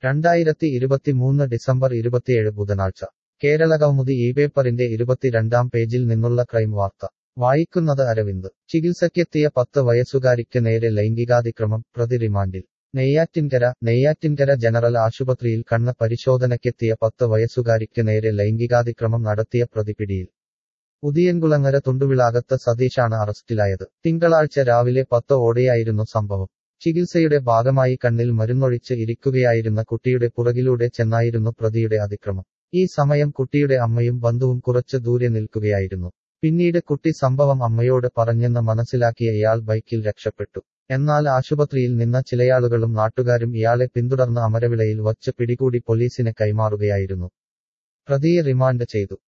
രണ്ടായിരത്തി ഇരുപത്തിമൂന്ന് ഡിസംബർ ഇരുപത്തിയേഴ് ബുധനാഴ്ച കേരളകൗമുദി ഈ പേപ്പറിന്റെ ഇരുപത്തിരണ്ടാം പേജിൽ നിന്നുള്ള ക്രൈം വാർത്ത വായിക്കുന്നത് അരവിന്ദ് ചികിത്സയ്ക്കെത്തിയ പത്ത് വയസ്സുകാരിക്ക് നേരെ ലൈംഗികാതിക്രമം പ്രതി റിമാൻഡിൽ നെയ്യാറ്റിൻകര നെയ്യാറ്റിൻകര ജനറൽ ആശുപത്രിയിൽ കണ്ണ് പരിശോധനയ്ക്കെത്തിയ പത്ത് വയസ്സുകാരിക്ക് നേരെ ലൈംഗികാതിക്രമം നടത്തിയ പ്രതി പിടിയിൽ ഉദിയൻകുളങ്ങര തുണ്ടുവിളാകത്ത് സതീഷാണ് അറസ്റ്റിലായത് തിങ്കളാഴ്ച രാവിലെ പത്ത് ഓടെയായിരുന്നു സംഭവം ചികിത്സയുടെ ഭാഗമായി കണ്ണിൽ മരുന്നൊഴിച്ച് ഇരിക്കുകയായിരുന്ന കുട്ടിയുടെ പുറകിലൂടെ ചെന്നായിരുന്നു പ്രതിയുടെ അതിക്രമം ഈ സമയം കുട്ടിയുടെ അമ്മയും ബന്ധുവും കുറച്ച് ദൂരെ നിൽക്കുകയായിരുന്നു പിന്നീട് കുട്ടി സംഭവം അമ്മയോട് പറഞ്ഞെന്ന് മനസ്സിലാക്കിയ ഇയാൾ ബൈക്കിൽ രക്ഷപ്പെട്ടു എന്നാൽ ആശുപത്രിയിൽ നിന്ന ചിലയാളുകളും നാട്ടുകാരും ഇയാളെ പിന്തുടർന്ന് അമരവിളയിൽ വച്ച് പിടികൂടി പോലീസിന് കൈമാറുകയായിരുന്നു പ്രതിയെ റിമാൻഡ് ചെയ്തു